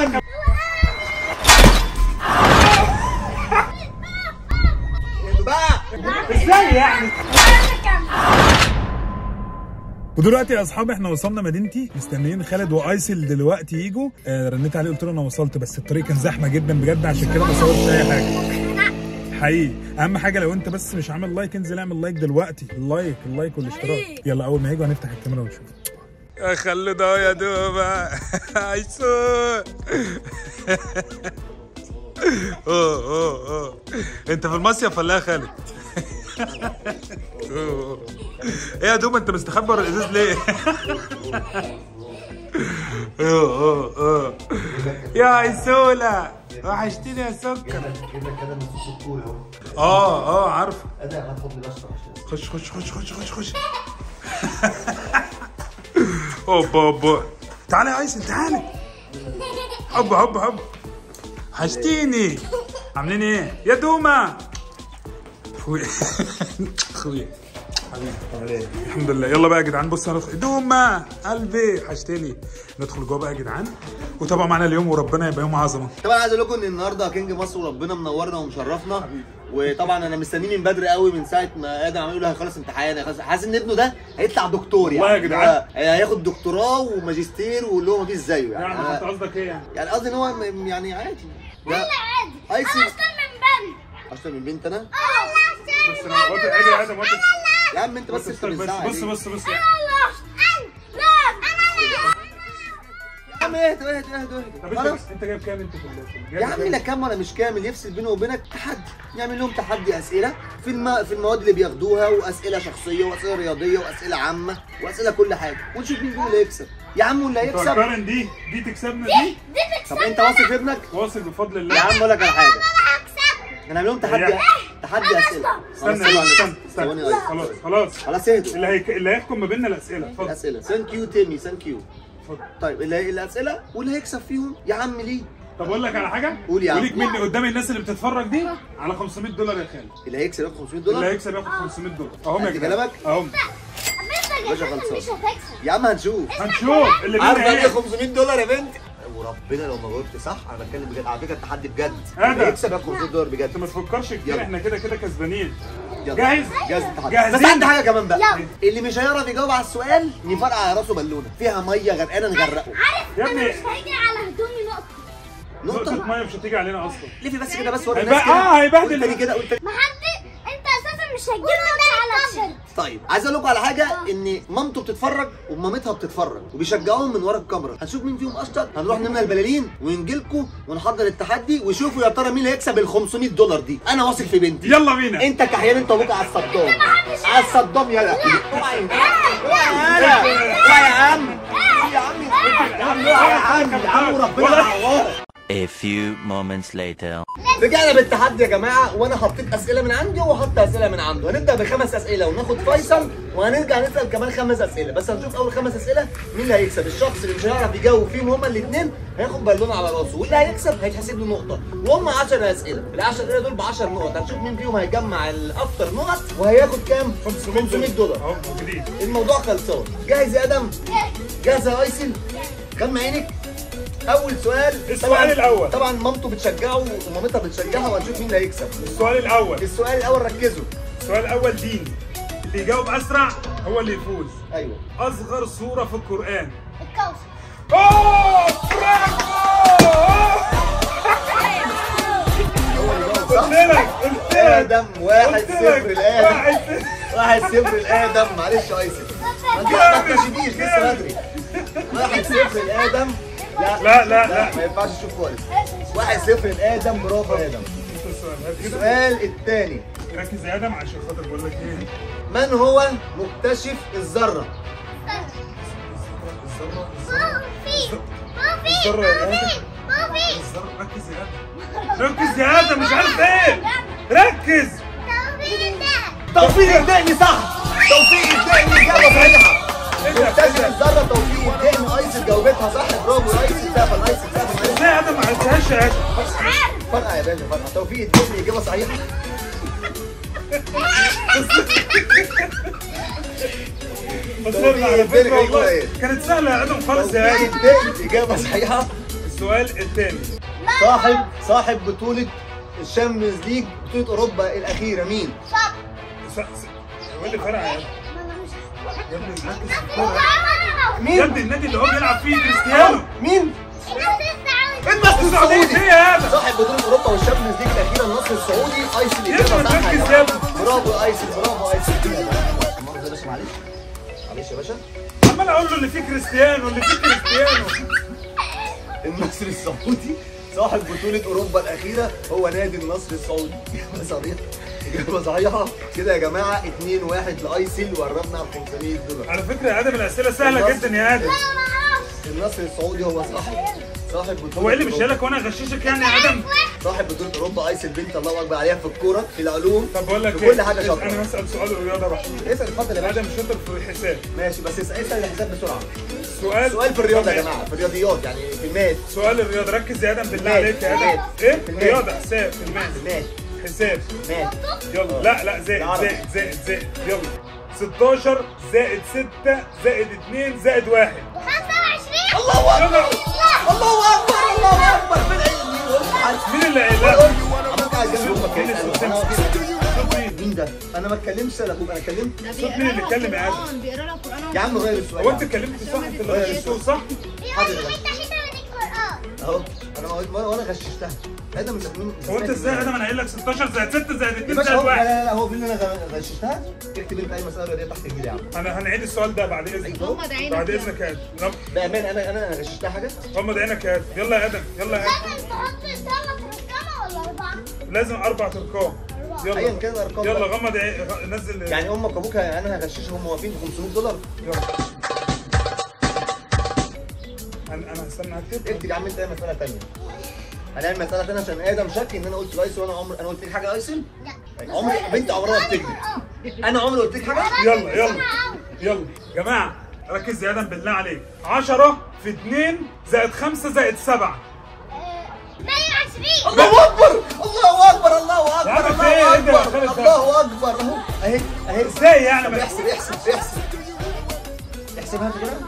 عني انتوا بقى ازاي يعني ودلوقتي يا اصحابي احنا وصلنا مدينتي مستنيين خالد وايسل دلوقتي يجوا آه رنيت عليه قلت له انا وصلت بس الطريق كان زحمه جدا بجد عشان كده ما صورتش اي حاجه حقيقي اهم حاجه لو انت بس مش عامل لايك انزل اعمل لايك دلوقتي اللايك اللايك والاشتراك يلا اول ما يجوا هنفتح الكاميرا ونشوف يا خالد اهو يا دوبا ايسو اوه اوه اوه انت في المصيف ولا إيه يا خالد؟ أوه. ايه يا دوب انت مستخبي ورا الازاز ليه؟ اوه اوه اوه يا عسولة وحشتني يا سكر كده كده من صوص الكوري اهو اه اه عارف ادي هتاخد لي بشرة عشان خش خش خش خش خش خش اوبا اوبا تعالى يا عايسل تعالى هوبا هوبا هوبا حشتيني عاملين ايه يا دوما اخويا اخويا حبيبي عامل ايه؟ الحمد لله يلا بقى يا جدعان بصوا هندخل دوما قلبي حشتني ندخل جوه بقى يا جدعان وطبعا معانا اليوم وربنا يبقى يوم عظمه طبعا عايز اقول لكم ان النهارده كينج مصر وربنا منورنا ومشرفنا وطبعا انا مستنيه من بدري قوي من ساعه ما ادم عمال يقول هيخلص امتحان هيخلص حاسس ان ابنه ده هيطلع دكتور يعني والله يا جدعان. هو هياخد دكتوراه وماجستير واللي هو مفيش زيه يعني يعني انت أنا- قصدك ايه يعني؟ يعني قصدي ان هو م- يعني عادي ده عادي ايسي انا اشطر من بنت اشطر من بنت انا اه بس انا قلت عادي عادي ما يا عم انت بس انت بس بتزعق بص ليه؟ بص بص يا يا عم اهدى اهدى اهدى طب اهدى خلاص انت انت جايب كام انت في ال- في ال- يا جايب عم كام؟ لا كام ولا مش كامل يفصل بينه وبينك تحدي نعمل لهم تحدي اسئله في الم... في المواد اللي بياخدوها واسئله شخصيه واسئله رياضيه واسئله عامه واسئله كل حاجه ونشوف مين فيهم اللي هيكسب يا عم واللي انت هيكسب هتقارن دي دي تكسبنا دي طب انت واثق في ابنك واصل بفضل يا الله عم اقول لك على حاجه هنعمل لهم تحدي يا- تحدي اسئله خلاص، استنى ثواني، استنى ثواني استنى بس. خلاص خلاص خلاص اهدوا اللي هيك... اللي هيحكم ما بيننا الاسئله اتفضل الاسئله ثانك يو تيمي ثانك يو اتفضل طيب اللي الاسئله واللي هيكسب فيهم يا عم ليه طب اقول لك على حاجه قول يا عم. وليك مني قدام الناس اللي بتتفرج دي على 500 دولار يا خالد اللي هيكسب ياخد 500 اللي دولار هيكسب ياخد 500 دولار اهم يا قد جدعان كلامك؟ اهم باشا مش خلصان. هتكسب يا عم هنشوف هنشوف اللي عارف بينا يعني ايه 500 دولار يا بنت وربنا لو ما جاوبت صح انا بتكلم بجد على فكره التحدي بجد هذا. اللي يكسب ياخد 500 دولار انت بجد ما تفكرش كتير يلا. احنا كده كده كسبانين يلا. جاهز؟ جاهز التحدي جاهزين؟ بس عندي حاجه كمان بقى يلا. اللي مش هيعرف يجاوب على السؤال نفرقع على راسه بالونه فيها ميه غرقانه نغرقه عارف يا انا ابني. مش هيجي على هدومي نقطه نقطة نقطه مية مش هتيجي علينا أصلا لفي بس كده بس وري هيبقى- الناس كده آه، هيبهدل. قول تاني كده قول تاني ما حد انت اساسا مش هتجيب نقطه على التيشيرت طيب عايز اقول لكم على حاجه ان مامته بتتفرج ومامتها بتتفرج وبيشجعوهم من ورا الكاميرا هنشوف مين فيهم اشطر هنروح نملى البلالين ونجي لكم ونحضر التحدي وشوفوا يا ترى مين اللي هيكسب ال 500 دولار دي انا واثق في بنتي يلا بينا انت كحيان انت وابوك على الصدام على الصدام يلا اوعى يلا اوعى يا عم يا عم يا عم اوعى يا عم يا عم وربنا يعوضك A few moments later. رجعنا بالتحدي يا جماعه وانا حطيت اسئله من عندي وهو حط اسئله من عنده هنبدا بخمس اسئله وناخد فيصل وهنرجع نسال كمان خمس اسئله بس هنشوف اول خمس اسئله مين اللي هيكسب الشخص اللي مش هيعرف يجاوب فيهم هما الاثنين هياخد بالونه على راسه واللي هيكسب هيتحسب له نقطه وهم 10 اسئله ال 10 اسئله دول ب 10 نقط هنشوف مين فيهم هيجمع الاكتر نقط وهياخد كام 500 دولار أهو موجودين الموضوع خلصان جاهز يا ادم جاهز يا ايسل كم عينك اول سؤال السؤال طبعاً- الأول. طبعا مامته بتشجعه ومامتها بتشجعها وهنشوف مين اللي هيكسب السؤال الأول السؤال الاول ركزوا السؤال الأول ديني اللي يجاوب أسرع هو اللي يفوز ايوه أصغر سورة في القرآن الكوثر أوه برافو هو اللي جاوب قلت صح لك قلت لك ادم واحد قلت صفر لك لادم واحد صفر. واحد صفر لادم معلش يا ايسل ما جامد، تشوفيش لسه جامد. بدري واحد صفر لادم لا لا لا لا ما ينفعش تشوف خالص واحد صفر لادم برافو يا ادم انت السؤال هات كده. السؤال الثاني ركز يا ادم عشان خاطر بقول لك ايه من هو مكتشف الذره الذره بوفي بوفي الذره يا ادم بوفي الذره ركز يا ادم ركز يا ادم مش عارف ايه ركز توفيق ده توفيق الدقني صح توفيق الدقني اجابه صحيحه مكتشف الذره توفيق الدقني ايسل جاوبتها صح برافو ايسل سافر ايسل سافر ازاي يا ادم ما عرفتهاش يا ادم فرقه يا باشا فرقه توفيق الدقني اجابه صحيحه بس والله على فكره الدنيا والله إيه؟ كانت سهله يا ادم خالص يا توفيق ادم الدقني اجابه صحيحه السؤال الثاني صاحب صاحب بطولة الشامبيونز ليج بطولة أوروبا الأخيرة مين؟ س- س- هو اللي فرق يا ابني يا ابني ركز في الكورة. يا مين؟ ابني النادي اللي هو بيلعب فيه كريستيانو مين؟ النصر السعودية السعودي ايه يا ابني صاحب بطولة أوروبا والشامبيونز ليج الأخيرة النصر السعودي أيسل يا ابني إجابة ما صح تركز يا يا جماعة. ابني. برافو أيسل برافو أيسل مؤاخذة يا باشا معلش معلش يا باشا عمال اقول له اللي فيه كريستيانو اللي فيه كريستيانو النصر السعودي صاحب بطولة أوروبا الأخيرة هو نادي النصر السعودي إجابة صحيحة إجابة صحيحة كده يا جماعة 2-1 لأيسل وقربنا على 500 دولار على فكره يا ادم الاسئله سهله جدا يا ادم النصر السعودي هو صاحب صاحب بطولة هو ايه اللي مش أوروبا. لك وانا اغششك يعني يا ادم صاحب بطولة أوروبا أيسل بنت الله أكبر عليها في الكورة في العلوم طب بقول لك في كل ايه حاجة انا شاطرة هسال سؤال الرياضه بقى اسأل اتفضل يا باشا ادم شاطر في الحساب ماشي بس اسأل اسأل الحساب بسرعة سؤال سؤال في الرياضة يا طب جماعة في الرياضيات يعني في الماث سؤال الرياضه ركز يا ادم بالله المال. عليك يا ادم المال. ايه المال. رياضه حساب في المال الماث حساب ماث يلا لا لا زائد العربي. زائد زائد زائد يلا 16 زائد 6 زائد 2 زائد 1 الله أكبر يلا الله أكبر الله أكبر في العلم قلت حاجة. مين اللي قايلها؟ قلت عملت قاعد جنب أمك مين كده. اللي أنا صوت واقف. صوت مين؟ مين ده؟ أنا ما اتكلمش أنا أخوك أنا اتكلمت صوت مين اللي اتكلم يا ادم؟ بيقرا لك قران يا عم غير السؤال هو يا انت عم. اتكلمت صح انت اللي غششته صح؟ حاضر يا باشا. اهو انا ما وانا وانا غششتها ادم مش مين هو انت ازاي يا ادم انا قايل لك 16 زائد 6 زائد يا 2 باشا زائد هو لا 1 لا لا هو بيقول لي انا غ- غششتها اكتب انت اي مساله رياضيه تحت الجيل يا عم انا هنعيد السؤال ده بعد اذنك غمض عينك بعد يلا. اذنك يا ادم غم- بامان انا انا أنا غششتها حاجه غمض عينك يا ادم يلا يا ادم يلا يا ادم لازم اربع ارقام ايا يلا كان الارقام يلا بقى. غمض عين- غ- نزل يعني امك وابوك انا هغششهم موافقين ب 500 دولار يلا انا انا هستنى هكتب اكتب يا عم انت اي مساله ثانيه هنعمل مساله ثانيه عشان ادم شك ان انا قلت لايسن وانا عمر انا قلت لك حاجه لايسن لا عمري بنت عمرها ما بتكذب انا عمري قلت لك حاجه يلا يلا يلا جماعه ركز يا ادم بالله عليك 10 في 2 زائد 5 زائد 7 الله اكبر الله اكبر الله اكبر يا عم في ايه؟ الله ايه ده؟ اكبر خالد ده؟ الله اكبر اهو اهي اهي ازاي يعني طب ما- احسب احسب احسب احسبها انت كده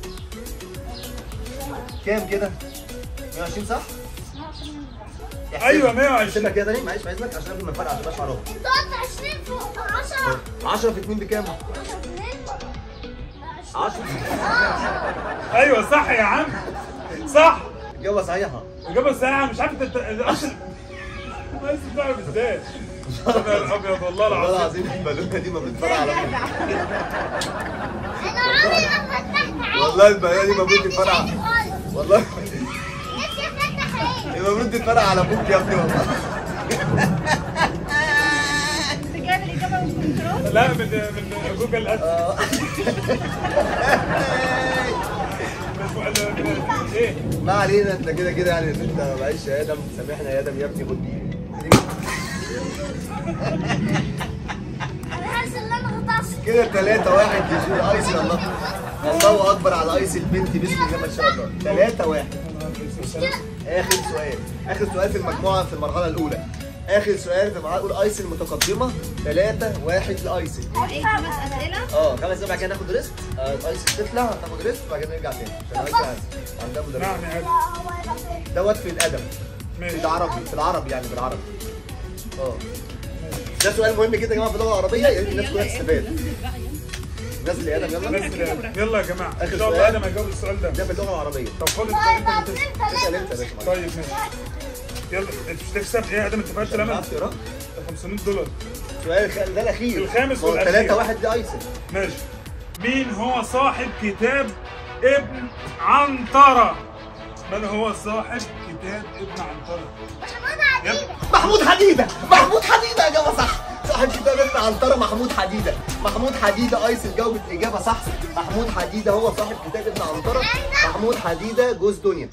كام كده 120 صح احسبها. ايوه 120 احسبها كده تاني معلش معلش عشان قبل ما الفرق عشان اشعر اهو 10 في 2 بكام 10 ايوه صح يا عم صح اجابه صحيحه اجابه صحيحه مش عارف انت اصلا عايز تعرف ازاي انا الابيض والله والله العظيم العظيم البالونه دي ما بتفرق على ابوك والله البالونه دي ما بتفرق والله المفروض تتفرق على ابوك يا ابني والله انت جايب الاجابه من كنترول لا من من جوجل ادز من- من- ايه ما علينا انت كده كده يعني انت معلش يا ادم سامحنا يا ادم يا ابني خد دي كده 3 1 لجول ايسل الله الله اكبر على ايسل بنت بسم الله ما شاء الله 3 1 اخر سؤال اخر سؤال في المجموعه في المرحله الاولى اخر سؤال في المرحله الاولى ايسل متقدمه 3 1 لايسل ايه خمس اسئله اه خمس دقايق بعد كده ناخد ريست آه، ايسل تطلع هتاخد ريست وبعد كده نرجع تاني عشان ايسل عندها مدرب نعم يا ادم دوت في الادب في ماشي العربي في العربي يعني بالعربي اه ده سؤال مهم جدا يا جماعه في اللغه العربيه يا ريت الناس كلها تستفاد نزل يا ادم يلا نزل يا آدم. يلا يا جماعه آخر ان شاء الله سؤال. ادم هيجاوب السؤال ده ده باللغه العربيه طب خد انت انت بتسأل. اسال انت يا باشا معلش. طيب ماشي يلا انت مش تكسب ايه يا ادم انت فاهم الامل عرفت تقرا 500 دولار السؤال الخ- ده الاخير الخامس والأخير. 3 1 لايسل ماشي مين هو صاحب كتاب ابن عنترة من هو صاحب كتاب ابن عنترة يلا محمود حديده محمود حديده يا جماعه صح صاحب كتاب ابن عنتره محمود حديده محمود حديده ايسل جاوبت اجابه صح محمود حديده هو صاحب كتاب ابن عنتره محمود حديده جوز دنيا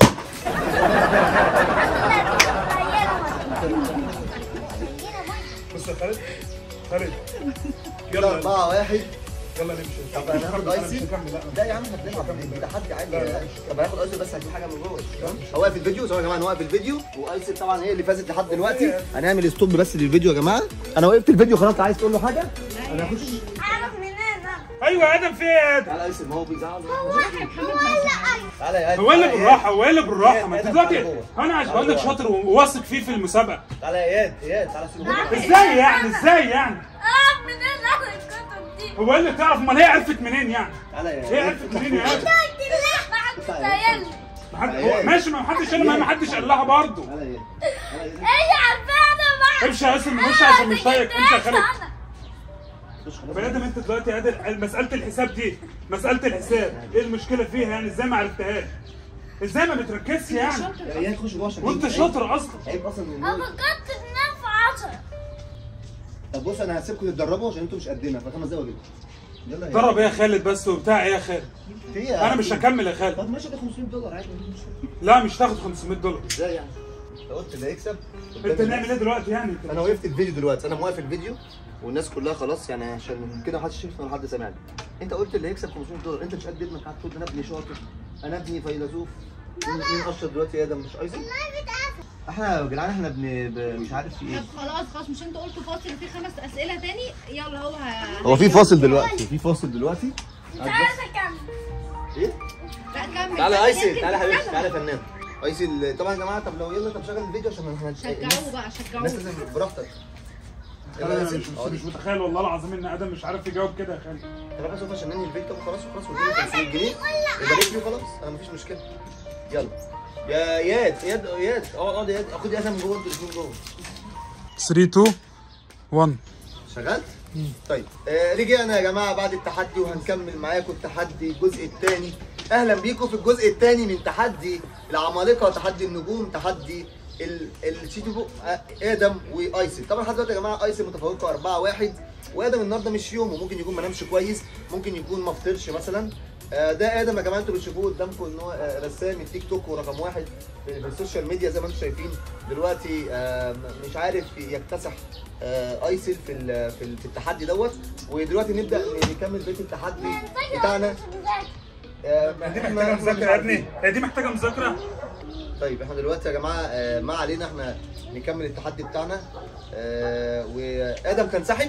بص يا خالد خالد كده يلا 4 1 يلا نمشي طب هناخد أنا مش ايسل هكمل، لا. لا يا عم هتلعب ده تحدي عادي لا، لا. طب هناخد ايسل بس هجيب حاجه من جوه هوقف الفيديو سواء يا جماعه نوقف الفيديو وايسل طبعا هي اللي فازت لحد دلوقتي هنعمل ستوب بس للفيديو يا جماعه انا وقفت الفيديو خلاص عايز تقول له حاجه انا هخش ايوه يا ادم في ايه يا ادم تعالى يا ياسر ما هو بيزعل تعالى يا هو اللي تعالى يا بالراحه هو اللي بالراحه ما انت إياد، دلوقتي تعالى جوه. انا عشان تعالى بقول لك جوه. شاطر وواثق فيه في المسابقه تعالى يا اياد اياد تعالى سيبه ازاي يعني ازاي يعني اه من ايه الكتب دي هو اللي تعرف امال هي عرفت منين يعني تعالى يا هي اياد عرفت منين يا ادم ما حدش سايلني ما حد- هو ماشي ما حدش قال ما حدش قال لها برضه تعالى يا اياد تعالى يا اياد ايه عارفانا بقى امشي يا ياسر مش عشان مش طايقك امشي يا خالد أنا. خش خلاص بني ادم انت دلوقتي يا ادم مساله الحساب دي مساله الحساب ايه المشكله فيها يعني ازاي ما عرفتهاش ازاي ما بتركزش يعني يا اياد خش جوه عشان وانت عيب. شاطر اصلا عيب اصلا من انا النوم. فكرت تنام في 10 طب بص انا هسيبكم تتدربوا عشان انتوا مش قدنا فخمس دقايق واجيلكم يلا يا ضرب ايه يا خالد بس وبتاع ايه يا خالد في إيه يا انا مش هكمل يا خالد طب ماشي ده 500 دولار عادي مفيش مشكلة. لا مش تاخد 500 دولار ازاي يعني؟ انت قلت اللي هيكسب انت نعمل ايه دلوقتي يعني انا وقفت الفيديو دلوقتي انا موقف الفيديو والناس كلها خلاص يعني عشان كده محدش شايفني ولا حد سامعني انت قلت اللي هيكسب 500 دولار انت مش قد ابنك قاعد تقول انا ابني شاطر انا ابني فيلسوف مين مين اشطر دلوقتي يا ادم مش ايزن احنا يا جدعان احنا بن ب- مش عارف في ايه طب خلاص خلاص مش انتوا قلتوا فاصل في خمس اسئله تاني يلا هو ه... هو في فاصل دلوقتي في فاصل دلوقتي مش عايزه اكمل ايه لا كمل تعالى ايسل يمكن تعالى يا حبيبي تكسبها. تعالى يا فنان ايسل طبعا يا جماعه طب لو يلا طب شغل الفيديو عشان احنا شجعوه بقى الناس شجعوه لازم براحتك يلا يا انا ياسر مش, مش, اقعد. مش متخيل والله العظيم ان ادم مش عارف يجاوب كده يا خالد طب بس عشان ننهي الفيديو طب خلاص وخلاص واديني 500 جنيه يبارك لي وخلاص انا مفيش مشكله يلا يا اياد اياد اياد اقعد اقعد يا اياد خد يا ادم جوه انتوا الاثنين جوه 3 2 1 شغال؟ طيب آه رجعنا يا جماعه بعد التحدي وهنكمل معاكم التحدي الجزء الثاني اهلا بيكم في الجزء الثاني من تحدي العمالقه تحدي النجوم تحدي ال- الشيتو بو آه، ادم وايسن طبعا لحد دلوقتي يا جماعه ايسن متفوقه 4 1 وادم النهارده مش يومه ممكن يكون ما نامش كويس ممكن يكون ما فطرش مثلا آه، ده ادم يا جماعه انتوا بتشوفوه قدامكم ان هو آه، رسام التيك توك ورقم واحد في في السوشيال ميديا زي ما انتم شايفين دلوقتي آه، م- مش عارف يكتسح آه، ايسل في ال- في ال- في التحدي دوت ودلوقتي نبدا نكمل بقيه التحدي بتاعنا آه، دي إحنا- محتاجه إحنا مش مذاكره يا عارفين. ابني هي دي محتاجه مذاكره طيب احنا دلوقتي يا جماعه آه، ما علينا احنا نكمل التحدي بتاعنا آه، وادم كان ساحب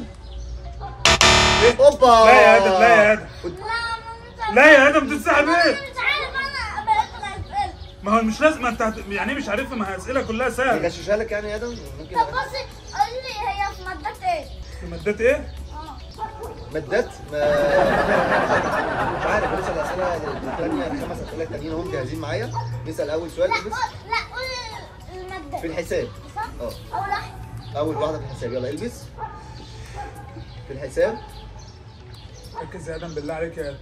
اوبا لا يا آدم، لا يا آدم. كنت- لا يا ادم تتسحب ايه مش عارف انا بقيت الاسئله ما هو مش لازم انت هت- يعني إيه مش عارفها ما هي اسئله كلها سهله نغششها لك يعني يا ادم ممكن طب بصي قول لي هي في مادة ايه؟ في مادات ايه اه مادات ما مش عارف نسال اسئله الثانيه خمس اسئله تانيين هم جاهزين معايا نسال اول سؤال لا بس قول لا قول المادة في الحساب صح؟ اه اول واحد اول واحده في الحساب يلا البس في الحساب ركز يا ادم بالله عليك يا ادم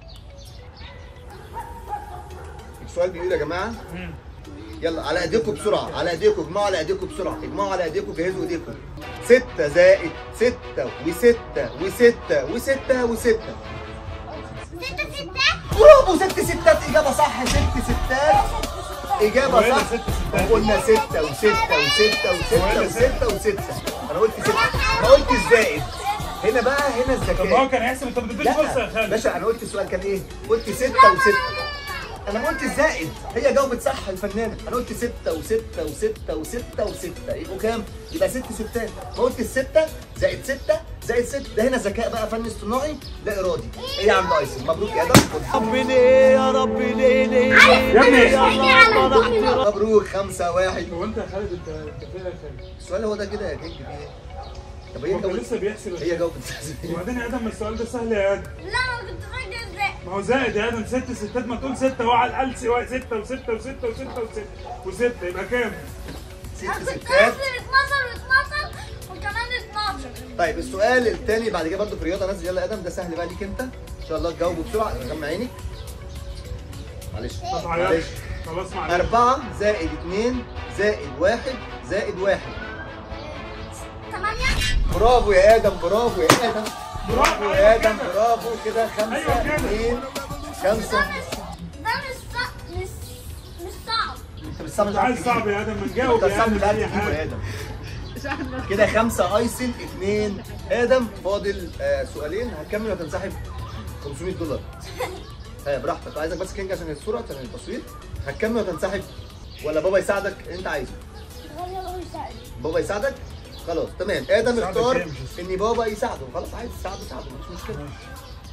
السؤال بيقول يا جماعه يلا على ايديكم بسرعه على ايديكم اجمعوا على ايديكم بسرعه اجمعوا على ايديكم جهزوا ايديكم ستة زائد ستة وستة وستة وستة وستة ستة ستة برافو ست ستات إجابة صح ست ستات إجابة وهنا صح ست ستات. قلنا ستة وستة وستة وستة وهنا وستة وستة أنا قلت ستة أنا قلت الزائد هنا بقى هنا طب ما هو الذكاء كان هيحسب انت ما اديتوش فرصه يا لا خالد باشا أنا قلت السؤال كان إيه؟ قلت ستة وستة أنا ما قلت الزائد هي جاوبت صح الفنانة أنا قلت ستة وستة وستة وستة وستة يبقوا كام؟ يبقى ست ستات ما قلت الستة زائد ستة زائد ستة ده هنا ذكاء بقى فن اصطناعي لا إرادي إيه يا عم أيسن مبروك يا آدم ربي ليه يا ربي ليه ليه يا ابني هيجي على الدنيا مبروك خمسة واحد هو انت يا خالد انت انت فين يا خالد السؤال هو ده كده يا كينج فيه ايه؟ طب هي هو كان جاوبت لسه بيحسب هي جاوبت وبعدين يا ادم السؤال ده سهل يا ادم لا انا كنت فاكر ازاي ما هو زائد يا ادم ست ستات ما تقول ستة هو على الاقل سواء ستة وستة وستة وستة وستة وستة يبقى كام؟ ست انا كنت ستات اصل 12 و12 وكمان 12 طيب السؤال الثاني بعد كده برضه في رياضه نازل يلا يا ادم ده سهل بقى ليك انت ان شاء الله تجاوبه بسرعه غمى عينك معلش ما معلش تعيطش خلاص معلش أربعة زائد اثنين زائد واحد زائد واحد 8 برافو يا آدم برافو يا آدم برافو أيوة يا آدم كده. برافو كده خمسة أيوة كده. اثنين ده خمسة مش ده مش صعب مش مش صعب انت مش صعب مش عايز صعب يا ادم ما نجاوب انت يا صعب ادم بقى اي تجيبه يا حاجه ادم كده خمسة ايسن اثنين ادم فاضل آه سؤالين هتكمل وتنسحب 500 دولار ها براحتك عايزك بس كينج عشان الصورة عشان التصوير هتكمل وتنسحب ولا بابا يساعدك انت عايزه بابا يساعدك خلاص تمام ادم يساعدك اختار ايه مش ان بابا يساعده خلاص عايز تساعده ساعده مفيش مشكله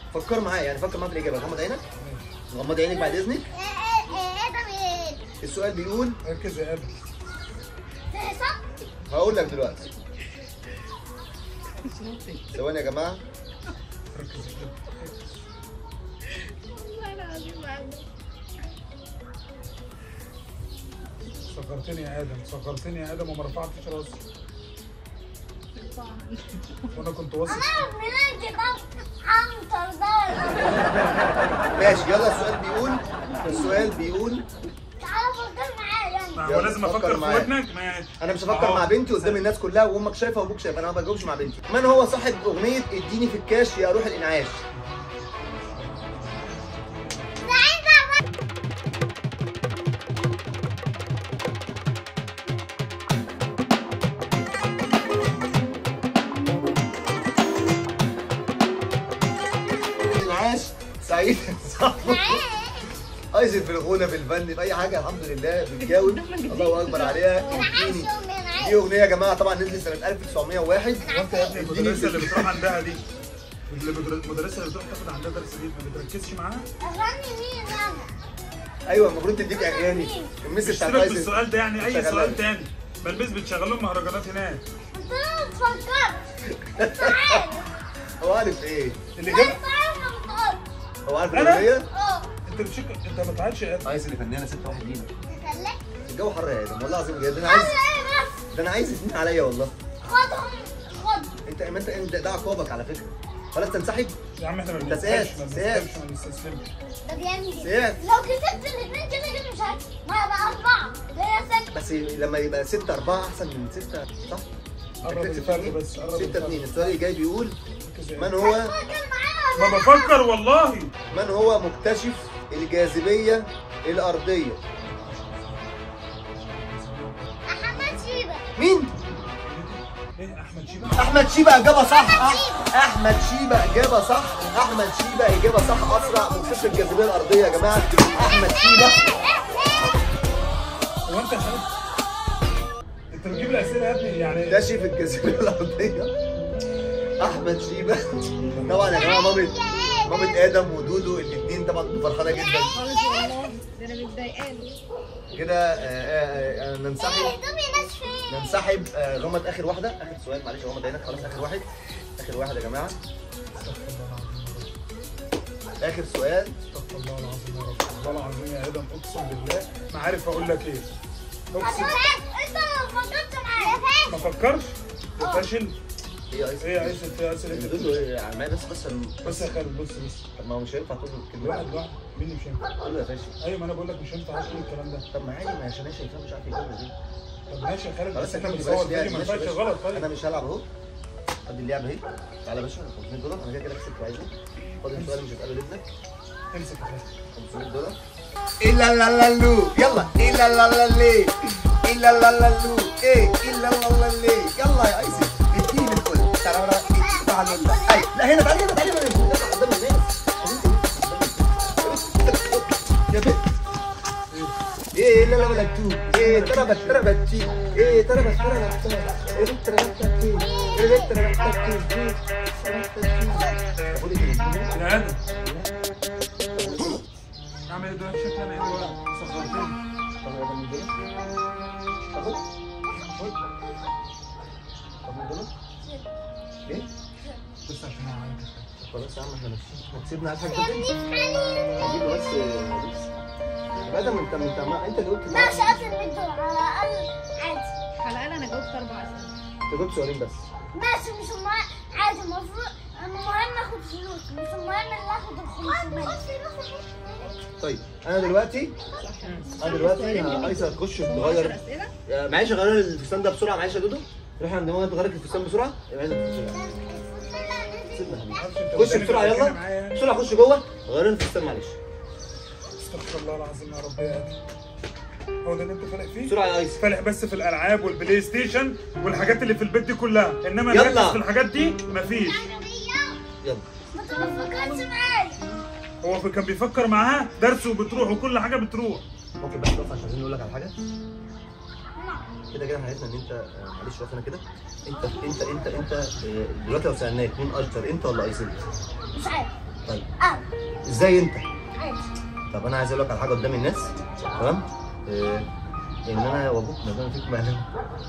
فكر معايا يعني فكر معايا في الاجابه غمض عينك غمض عينك بعد اذنك ادم ايه السؤال بيقول ركز يا ادم صح هقول لك دلوقتي ثواني يا جماعه ركز يا ادم والله العظيم عندك. صغرتني يا ادم صغرتني يا ادم وما رفعتش راسي وانا كنت واثق انا بنادي طب عنتر ده ماشي يلا السؤال بيقول السؤال بيقول تعالى فكر معايا ما يعني هو لازم فكر افكر في معايا. ودنك ماشي انا مش هفكر أهو. مع بنتي قدام الناس كلها وامك شايفه وابوك شايف انا ما بجاوبش مع بنتي من هو صاحب اغنيه اديني في الكاش يا روح الانعاش الانعاش سعيد صاحبه ايزن في الغنى في الفن في اي حاجه الحمد لله بتجاوب الله اكبر عليها اديني دي اغنيه يا جماعه طبعا نزلت سنه 1901 وانت يا ابني اديني المدرسه في- اللي بتروح عندها دي اللي بتر- المدرسه اللي بتروح تاخد عندها درس دي ما بتركزش معاها اغني مين انا ايوه المفروض تديك اغاني المس مش بتاعت سيبك من ايزن السؤال ده يعني اي شغلها. سؤال تاني بلبس بتشغل لهم مهرجانات هناك انت ما تفكرش تعالى هو عارف ايه اللي لا جاب انت عارف ما بتقولش هو عارف أنا؟ الاغنيه اه انت مش انت ما تعادش يا ادم ايزن فنانه ست واحد لينا خليك الجو حر يا ادم والله العظيم بجد انا عايز عايز ايه بس ده انا عايز اتنين عليا والله خدهم خد انت ما انت انت ده عقابك على فكره خلاص تنسحب يا عم احنا ما أنت بنستسلمش سياد، ما سياد. بنستسلمش ما بنستسلمش ده بيعمل كده سياد. لو كسبت الاثنين كده كده مش هكسب ما بقى اربعه هي ست بس لما يبقى 6 4 احسن من 6 صح؟ قرب الفرق بس قرب 6 الفرق 2 السؤال اللي جاي بيقول ركز يا من ادم. هو فكر معايا ما بفكر والله من هو مكتشف الجاذبيه الارضيه؟ محمد شيبه مين؟ ايه احمد شيبه احمد شيبه اجابه صح أح- احمد شيبه اجابه صح احمد شيبه اجابه صح اسرع مكتشف الجاذبيه الارضيه يا جماعه احمد شيبه هو انت خلاص انت بتجيب الاسئله يا ابني يعني مكتشف الجاذبيه الارضيه احمد شيبه طبعا يا جماعه مامة مامة ادم ودودو الاثنين طبعا فرحانه جدا خالص والله ده انا متضايقاني كده آه، آه، آه، ننسحب هدومي ناس فين ننسحب آه، غمض اخر واحده اخر سؤال معلش غمض عينك خلاص اخر واحد اخر واحد يا جماعه اخر سؤال استغفر الله العظيم يا رب والله العظيم يا ادم اقسم بالله ما عارف اقول لك ايه اقسم انت ما فكرت معايا ما فكرش فاشل ايه يا ايه يا عيسى في اسئله دول كتير. له عمال بس بس بس يا خالد بص بص طب ما هو مش هينفع تقول له الكلمه واحد واحد مين اللي مش هينفع قول له يا فاشل ايوه ما انا بقول لك مش هينفع تقول الكلام ده طب ما عادي ما عشان ماشي يفهم مش عارف يجاوب دي طب ماشي يا خالد خلاص بس يا احنا كابتن بنصور بلاش فيديو ما ماشي ينفعش ماشي. غلط انا طيب مش هلعب اهو ادي اللعبه اهي تعالى يا باشا 500 دولار انا كده كده كسبت عايزه فاضل سؤال مش هتقابل ابنك امسك يا خالد 500 دولار إلا لا لا لو يلا إلا لا لا لي إلا لا لا لو إيه إلا لا لا لي يلا يا أيسي اديني الكل تعالى تعالى أي لا هنا تعالى هنا تعالى هنا يلا قدام الناس يا بنت ايه لا لا ولا تو ايه تربت تربت تي ايه تربت تربت تي ايه تربت تي ايه تربت تي يا ادم اعمل ايه دلوقتي شكلي انا ايه دلوقتي صغرتني ايه؟ بس عشان انا عندي خلاص يا عم احنا ماشيين ما تسيبنا على حاجه هجيب له بس لبس يبقى ده انت انت ما انت جاوبت لا مش اكتر من دول على الاقل عادي على الاقل انا جاوبت اربع اسئله انت جاوبت سؤالين بس ماشي مش المهم عادي المفروض المهم اخد فلوس مش المهم اللي اخد ال 500 طيب انا دلوقتي انا دلوقتي عايزه تخش تغير اسئله يا- معلش غير الفستان ده بسرعه معلش يا دودو روح عند ماما تغير لك الفستان بسرعه يبقى عايزك بسرعه سيبنا يا حبيبي. خش بسرعه يلا بسرعه خش جوه غير الفستان معلش استغفر الله العظيم يا رب يا ادم هو ده اللي انت فالح فيه؟ بسرعه يا ايس فالح بس في الالعاب والبلاي ستيشن والحاجات اللي في البيت دي كلها انما يلا. نركز في الحاجات دي مفيش يلا ما تفكرش معايا هو كان بيفكر معاها درس وبتروح وكل حاجه بتروح ممكن بس تقف عشان عايزين نقول لك على حاجه كده كده احنا عرفنا ان انت آه، معلش واقف هنا كده انت انت انت انت آه، دلوقتي لو سالناك مين اشطر انت ولا ايسن مش عارف طيب اه ازاي انت عادي طب انا عايز اقول لك على حاجه قدام الناس تمام آه، ان انا وابوك ما فيك مقلب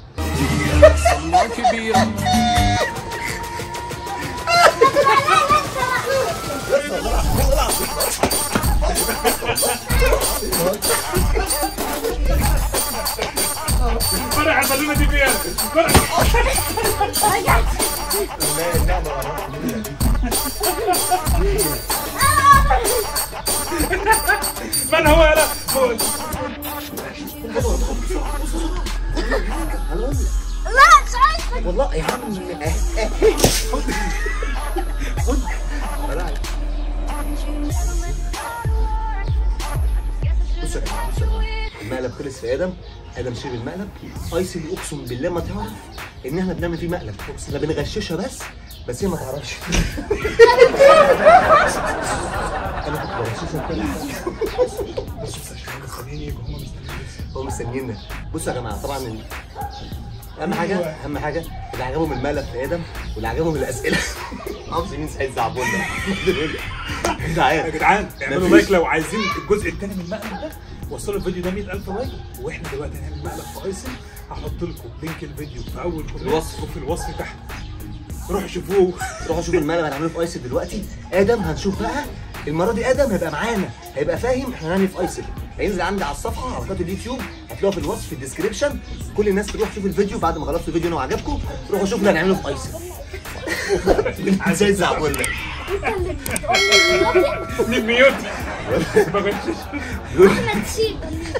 فرح البالونه دي فين؟ فرح من هو يا لا هو لا مش عايز والله يا عم خد خد بلاعب. بصوا يا جماعه بصوا يا جماعه المقلب خلص في ادم ادم شرب المقلب ايسن اقسم بالله ما تعرف ان احنا بنعمل فيه مقلب احنا بنغششها بس بس هي ما تعرفش انا كنت بغششها كده هو مستنينا بصوا يا جماعه طبعا ال- اهم حاجه اهم حاجه اللي عجبهم المقلب في ادم واللي عجبهم الاسئله معرفش مين سعيد زعبولنا انت يا عارف جدعان اعملوا مفيش. لايك لو عايزين الجزء الثاني من المقلب ده وصلوا الفيديو ده 100000 لايك واحنا دلوقتي هنعمل مقلب في ايسن هحط لكم لينك الفيديو في اول كومنت الوصف. وفي الوصف تحت روحوا شوفوه روحوا شوفوا المقلب هنعمله في ايسل دلوقتي ادم هنشوف بقى المره دي ادم هيبقى معانا هيبقى فاهم احنا هنعمل إيه في ايسل هينزل عندي على الصفحه على قناه اليوتيوب هتلاقوها في الوصف في الديسكربشن كل الناس تروح تشوف الفيديو بعد ما خلصتوا الفيديو انا وعجبكم روحوا شوفوا اللي هنعمله في ايسل ازاي زعبولنا من ميوت ما بنشش احمد شيب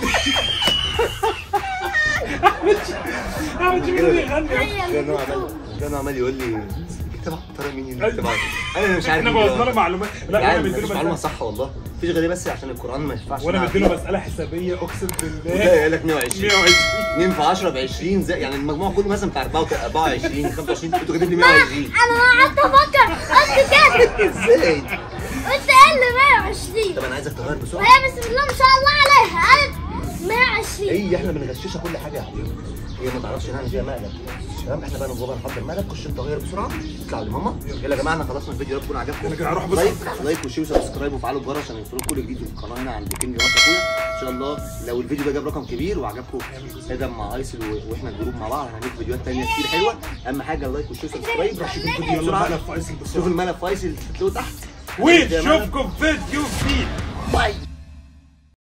اعمل كده بيغني كان هو عمال كان هو عمال يقول لي اكتب ترى مين اللي اكتب انا مش عارف احنا مين بوظنا له ده. معلومات لا يعني انا مش مديله معلومه مسألة صح والله مفيش غير بس عشان القران ما ينفعش وانا نعرف. مديله مسألة حسابية اقسم ده بالله يقول لك 120 120 2 في 10 ب 20 زي يعني المجموع كله مثلا بتاع 24 25 انتوا كاتب لي 120 انا قعدت افكر قلت كده ازاي؟ قلت ايه اللي 120 طب انا عايزك تغير بسرعه وهي بسم الله ما شاء الله عليها قالت 120 هي احنا بنغششها كل حاجه يا حبيبي هي ما تعرفش نعمل فيها مقلب تمام احنا بقى نبقى نحضر مقلب خش انت غير بسرعه اطلع لماما يلا يا جماعه احنا خلصنا الفيديو يا رب يكون عجبكم يلا كده هروح بس. لايك لايك وشير وسبسكرايب وفعلوا الجرس عشان يوصلوا كل جديد في القناه هنا عند كينج مصر اخويا ان شاء الله لو الفيديو ده جاب رقم كبير وعجبكم ادم مع ايسل و- واحنا الجروب مع بعض هنعمل فيديوهات تانية كتير حلوه اهم حاجه اللايك والشير وسبسكرايب روح شوف الفيديو يلا بسرعه مقلب في ايسن شوف بسرعة الملف فايسل هتلاقوه تحت ونشوفكم فيديو جديد باي